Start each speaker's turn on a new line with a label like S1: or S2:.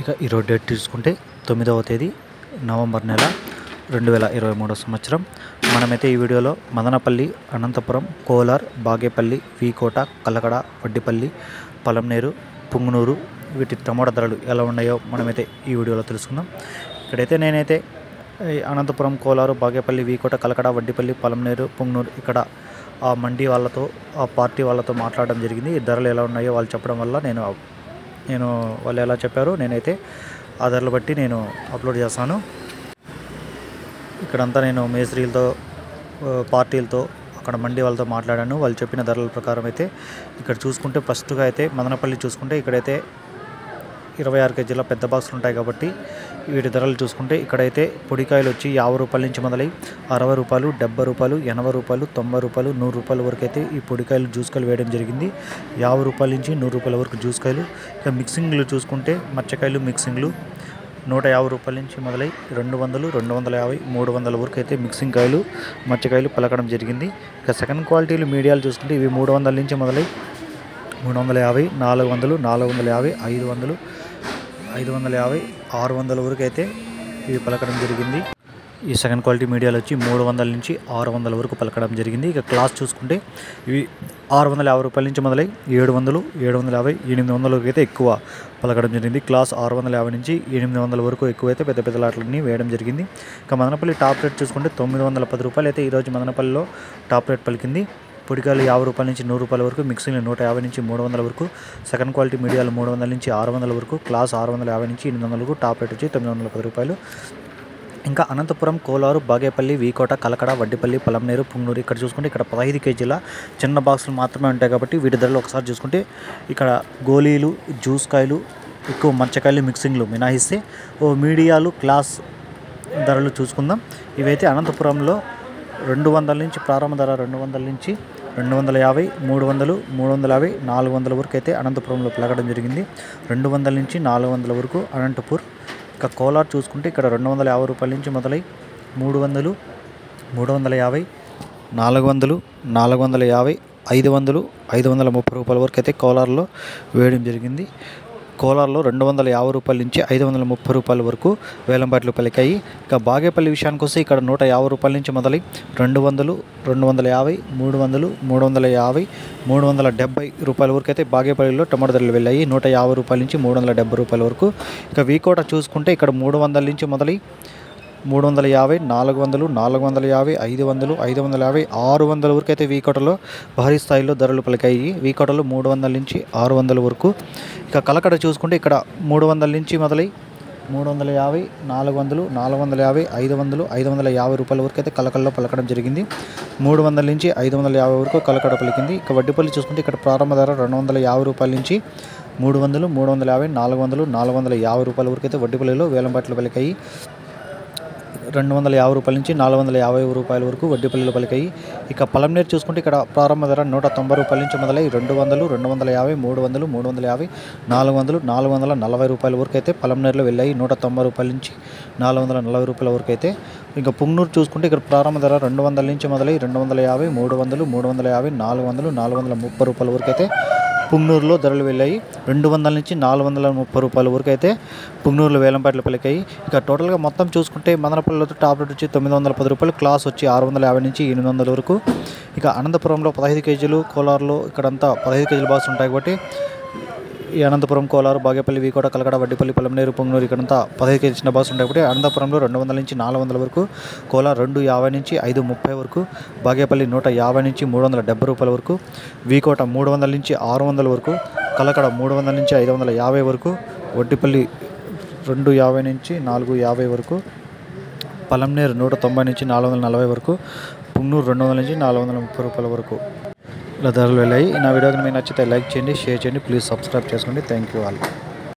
S1: ఇక ఈరోజు డేట్ తీసుకుంటే తొమ్మిదవ తేదీ నవంబర్ నెల రెండు వేల ఇరవై మూడో సంవత్సరం మనమైతే ఈ వీడియోలో మదనపల్లి అనంతపురం కోలార్ బాగేపల్లి వీకోట కల్లకడ వడ్డిపల్లి పలంనేరు పుంగునూరు వీటి టమోటా ధరలు ఎలా ఉన్నాయో మనమైతే ఈ వీడియోలో తెలుసుకుందాం ఇక్కడైతే నేనైతే ఈ అనంతపురం కోలారు బాగేపల్లి వీకోట కలకడ వడ్డిపల్లి పలంనేరు పుంగనూరు ఇక్కడ ఆ మండి వాళ్ళతో ఆ పార్టీ వాళ్ళతో మాట్లాడడం జరిగింది ఈ ధరలు ఎలా ఉన్నాయో వాళ్ళు చెప్పడం వల్ల నేను నేను వాళ్ళు ఎలా చెప్పారో నేనైతే ఆ ధరలు బట్టి నేను అప్లోడ్ చేస్తాను ఇక్కడంతా నేను మేస్త్రీలతో ఆ, పార్టీలతో అక్కడ మండి వాళ్ళతో మాట్లాడాను వాళ్ళు చెప్పిన ధరల ప్రకారం అయితే ఇక్కడ చూసుకుంటే ఫస్ట్గా అయితే మదనపల్లి చూసుకుంటే ఇక్కడైతే ఇరవై ఆరు కేజీల పెద్ద బాక్సులు ఉంటాయి కాబట్టి వీటి ధరలు చూసుకుంటే ఇక్కడైతే పొడికాయలు వచ్చి యాభై రూపాయల నుంచి మొదలై అరవై రూపాయలు డెబ్బై రూపాయలు ఎనభై రూపాయలు తొంభై రూపాయలు నూరు రూపాయల వరకు అయితే ఈ పొడికాయలు జ్యూస్కాయలు వేయడం జరిగింది యాభై రూపాయల నుంచి నూరు రూపాయల వరకు జ్యూస్కాయలు ఇక మిక్సింగ్లు చూసుకుంటే మచ్చకాయలు మిక్సింగ్లు నూట యాభై రూపాయల నుంచి మొదలై రెండు వందలు రెండు వందల యాభై మూడు వందల వరకు అయితే మిక్సింగ్ కాయలు మచ్చకాయలు పలకడం జరిగింది ఇక సెకండ్ క్వాలిటీలు మీడియాలు చూసుకుంటే ఇవి మూడు వందల నుంచి మొదలై మూడు వందల యాభై నాలుగు వందలు నాలుగు వందల యాభై ఐదు వందలు ఐదు వందల యాభై ఆరు వందల వరకు అయితే ఇవి పలకడం జరిగింది ఈ సెకండ్ క్వాలిటీ మీడియాలు వచ్చి మూడు వందల నుంచి ఆరు వందల వరకు పలకడం జరిగింది ఇక క్లాస్ చూసుకుంటే ఇవి ఆరు వందల యాభై రూపాయల నుంచి మొదలై ఏడు వందలు ఏడు వందల యాభై ఎనిమిది వందల వరకు అయితే ఎక్కువ పలకడం జరిగింది క్లాస్ ఆరు వందల యాభై నుంచి ఎనిమిది వందల వరకు ఎక్కువైతే పెద్ద పెద్ద లాట్లన్నీ వేయడం జరిగింది ఇక మదనపల్లి టాప్ రేట్ చూసుకుంటే తొమ్మిది వందల పది రూపాయలు అయితే ఈరోజు మదనపల్లిలో టాప్ రేట్ పలికింది పొడికాయలు యాభై రూపాయల నుంచి నూరు రూపాయల వరకు మిక్సింగ్ నూట యాభై నుంచి మూడు వందల వరకు సెకండ్ క్వాలిటీ మీడియాలు మూడు వందల నుంచి ఆరు వందల వరకు క్లాస్ ఆరు వందల యాభై నుంచి ఎనిమిది వందల వరకు టాప్ రేట్ వచ్చి తొమ్మిది వందల పది రూపాయలు ఇంకా అనంతపురం కోలారు బాగేపల్లి వీకోట కలకడ వడ్డిపల్లి పలంనేరు పుంగనూరు ఇక్కడ చూసుకుంటే ఇక్కడ పదహైదు కేజీల చిన్న బాక్సులు మాత్రమే ఉంటాయి కాబట్టి వీటి ధరలు ఒకసారి చూసుకుంటే ఇక్కడ గోళీలు జ్యూస్ కాయలు ఎక్కువ మచ్చకాయలు మిక్సింగ్లు మినహాయిస్తే ఓ మీడియాలు క్లాస్ ధరలు చూసుకుందాం ఇవైతే అనంతపురంలో రెండు వందల నుంచి ప్రారంభ ధర రెండు వందల నుంచి రెండు వందల యాభై మూడు వందలు మూడు వందల యాభై నాలుగు వందల వరకు అయితే అనంతపురంలో పెరగడం జరిగింది రెండు వందల నుంచి నాలుగు వందల వరకు అనంతపూర్ ఇక కోలార్ చూసుకుంటే ఇక్కడ రెండు వందల యాభై రూపాయల నుంచి మొదలై మూడు వందలు మూడు వందల యాభై నాలుగు వందలు నాలుగు వందల యాభై ఐదు వందలు ఐదు వందల ముప్పై రూపాయల వరకు అయితే కోలార్లో వేయడం జరిగింది కోలార్లో రెండు వందల యాభై రూపాయల నుంచి ఐదు వందల ముప్పై రూపాయల వరకు వేలంపాట్లు పలికాయి ఇక బాగేపల్లి విషయానికి వస్తే ఇక్కడ నూట యాభై రూపాయల నుంచి మొదలై రెండు వందలు రెండు వందల యాభై మూడు వందలు మూడు వందల యాభై మూడు వందల డెబ్బై రూపాయల వరకు అయితే బాగేపల్లిలో టమాటో ధరలు వెళ్ళాయి నూట యాభై రూపాయల నుంచి మూడు వందల డెబ్బై రూపాయల వరకు ఇక వీకోట చూసుకుంటే ఇక్కడ మూడు వందల నుంచి మొదలై మూడు వందల యాభై నాలుగు వందలు నాలుగు వందల యాభై ఐదు వందలు ఐదు వందల యాభై ఆరు వందల వరకు అయితే వీకోటలో భారీ స్థాయిలో ధరలు పలికాయి వీకోటలో మూడు వందల నుంచి ఆరు వందల వరకు ఇక కలకడ చూసుకుంటే ఇక్కడ మూడు వందల నుంచి మొదలై మూడు వందల యాభై నాలుగు వందలు నాలుగు వందల యాభై ఐదు వందలు ఐదు వందల యాభై రూపాయల వరకు అయితే కలకడలో పలకడం జరిగింది మూడు వందల నుంచి ఐదు వందల యాభై వరకు కలకడ పలికింది ఇక వడ్డీపల్లి చూసుకుంటే ఇక్కడ ప్రారంభ ధర రెండు వందల యాభై రూపాయల నుంచి మూడు వందలు మూడు వందల యాభై నాలుగు వందలు నాలుగు వందల యాభై రూపాయల వరకు అయితే వడ్డీపల్లిలో వేలంపాట్లు పలికాయి రెండు వందల యాభై రూపాయల నుంచి నాలుగు వందల యాభై రూపాయల వరకు వడ్డీపల్లిలో పలికాయి ఇక పలంనేరు చూసుకుంటే ఇక్కడ ప్రారంభ ధర నూట తొంభై రూపాయల నుంచి మొదలై రెండు వందలు రెండు వందల యాభై మూడు వందలు మూడు వందల యాభై నాలుగు వందలు నాలుగు వందల నలభై రూపాయల వరకు అయితే పలంనేరులో వెళ్ళాయి నూట తొంభై రూపాయల నుంచి నాలుగు వందల నలభై రూపాయల వరకు అయితే ఇంకా పుంగనూరు చూసుకుంటే ఇక్కడ ప్రారంభ ధర రెండు వందల నుంచి మొదలై రెండు వందల యాభై మూడు వందలు మూడు వందల యాభై నాలుగు వందలు నాలుగు వందల ముప్పై రూపాయల వరకు అయితే పుంగనూరులో ధరలు వెళ్ళాయి రెండు వందల నుంచి నాలుగు వందల ముప్పై రూపాయల వరకు అయితే పుంగనూరులో వేలంపాట్లు పలికాయి ఇక టోటల్గా మొత్తం చూసుకుంటే మదనపల్లిలో టాప్ రేట్ వచ్చి తొమ్మిది వందల పది రూపాయలు క్లాస్ వచ్చి ఆరు వందల యాభై నుంచి ఎనిమిది వందల వరకు ఇక అనంతపురంలో పదహైదు కేజీలు కోలార్లో ఇక్కడంతా పదహైదు కేజీల బాక్స్ ఉంటాయి కాబట్టి ఈ అనంతపురం కోలారు బాగేపల్లి వీకోట కలకడ వడ్డిపల్లి పొలంనేరు పొంగనూరు ఇక్కడంతా పదహైదు కేజీ చిన్న బాక్స్ ఉంటాయి కాబట్టి అనంతపురంలో రెండు వందల నుంచి నాలుగు వందల వరకు కోలార్ రెండు యాభై నుంచి ఐదు ముప్పై వరకు బాగేపల్లి నూట యాభై నుంచి మూడు వందల డెబ్బై రూపాయల వరకు వీకోట మూడు వందల నుంచి ఆరు వందల వరకు కలకడ మూడు వందల నుంచి ఐదు వందల యాభై వరకు వడ్డిపల్లి రెండు యాభై నుంచి నాలుగు యాభై వరకు పలంనేరు నూట తొంభై నుంచి నాలుగు వందల నలభై వరకు పుంగనూరు రెండు వందల నుంచి నాలుగు వందల ముప్పై రూపాయల వరకు ఇలా ధరలు వెళ్ళాయి నా వీడియో కనుక మీకు నచ్చితే లైక్ చేయండి షేర్ చేయండి ప్లీజ్ సబ్స్క్రైబ్ చేసుకోండి థ్యాంక్ యూ ఆల్